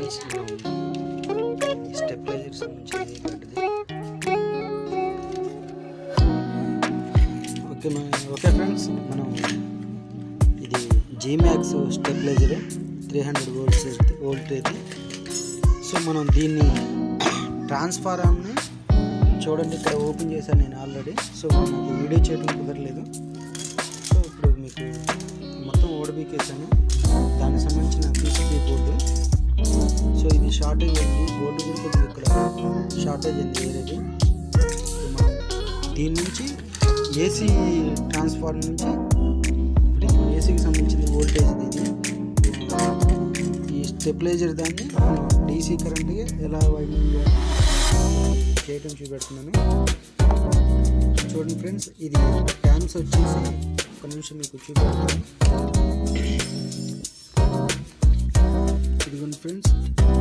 friends మనం stabiliser సంబంధించింది ఇలాంటిది ఓకే మన- ఓకే ఫ్రెండ్స్ మనం ఇది Gmax stabilizer three hundred volts voltage so మనం దీన్ని ట్రాన్స్ఫారామ్ని చూడండి ఇక్కడ ఓపెన్ చేశాను నేను ఆల్రెడీ సో నాకు వీడియో చేయడం కుదరలేదు సో ఇప్పుడు మీకు మొత్తం ఓడబీకేసాను దానికి సంబంధించిన పీసీపీ బోర్డు సో ఇది షార్టేజ్ అయింది బోర్డు కూడా కొద్దిగా ఇక్కడ షార్టేజ్ అయింది వేరేది సో మనం దీని నుంచి ఏసీ ట్రాన్స్ఫార్మర్ నుంచి ఇప్పుడు ఏసీకి సంబంధించిన వోల్టేజ్ ఇది ఈ స్టెబిలైజర్ దాన్ని డీసీ కరెంట్గా ఎలా వైండింగ్ చేయడం చూపెడుతున్నాను చూడండి ఫ్రెండ్స్ ఇది ట్యామ్స్ వచ్చేసి ఒక నిమిషం మీకు చూపెడతాను ఇదిగోండి ఫ్రెండ్స్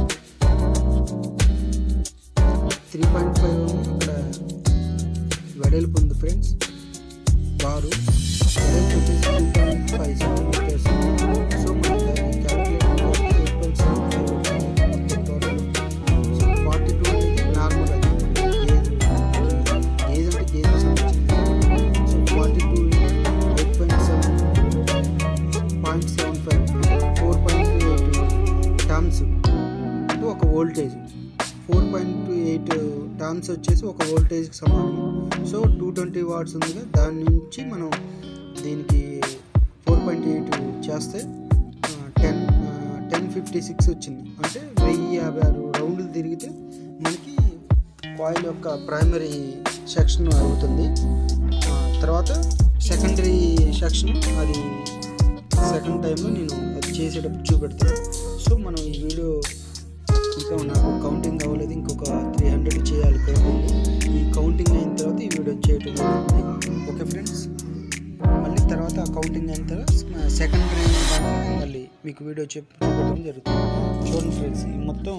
త్రీ పాయింట్ ఫైవ్ ఇక్కడ వెడల్పు ఉంది ఫ్రెండ్స్ బారు వెడల్పు వచ్చేసి two point five centimetres so మనకి calculator eight point seven five total so forty two అనేది నార్మల్ అది గేజ్ గేజ్ అంటే గేజ్ సంబంధించింది so forty two eight point seven point seven five four point two eight turns అంటే ఒక voltage four point two eight turns వచ్చేసి ఒక వోల్టేజ్కి సమానం so two twenty watts ఉంది కదా దాని నుంచి మనం దీనికి ఫోర్ పాయింట్ ఎయిట్ చేస్తే టెన్ టెన్ ఫిఫ్టీ సిక్స్ వచ్చింది అంటే వెయ్యి యాభై ఆరు రౌండ్లు తిరిగితే మనకి కాయిల్ యొక్క ప్రైమరీ సెక్షన్ అవుతుంది ఆ, తర్వాత సెకండరీ సెక్షన్ అది సెకండ్ టైంలో నేను అది చేసేటప్పుడు చూపెడతాను సో మనం ఈ వీడియో ఇంకా నాకు కౌంటింగ్ అవ్వలేదు ఇంకొక త్రీ హండ్రెడ్ చేయాలి కౌంటింగ్ ఈ కౌంటింగ్ అయిన తర్వాత ఈ వీడియో చేయటం జరుగుతుంది ఓకే ఫ్రెండ్స్ మళ్ళీ తర్వాత కౌంటింగ్ అయిన తర్వాత సెకండరీ మళ్ళీ మీకు వీడియో చెప్పి చూపెట్టడం జరుగుతుంది చూడండి ఫ్రెండ్స్ ఈ మొత్తం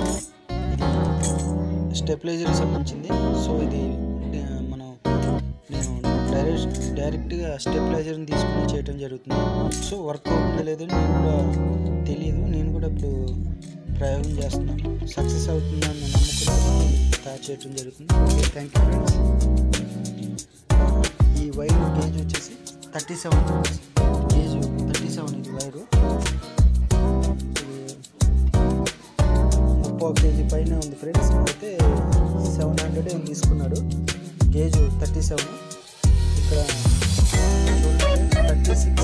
ఇది స్టెప్లైజర్ సంబంధించింది సో ఇది ఆ, మనం నేను డైరెక్ట్ డైరెక్ట్గా స్టెప్లైజర్ని తీసుకుని చేయడం జరుగుతుంది సో వర్క్ అవుతుందో లేదో నేను కూడా తెలియదు నేను కూడా ఇప్పుడు ప్రయోగం చేస్తున్నాను సక్సెస్ అవుతుందని నమ్మకంతో తయారు చేయడం జరుగుతుంది ఓకే థ్యాంక్ యూ ఫ్రెండ్స్ ఈ వైర్ గేజ్ వచ్చేసి thirty seven gauge thirty seven ఇది వైరు ముప్పై కేజీ పైన ఉంది ఫ్రెండ్స్ అయితే సెవెన్ హండ్రెడ్ ఏం తీసుకున్నాడు గేజ్ థర్టీ సెవెన్ ఇక్కడ థర్టీ సిక్స్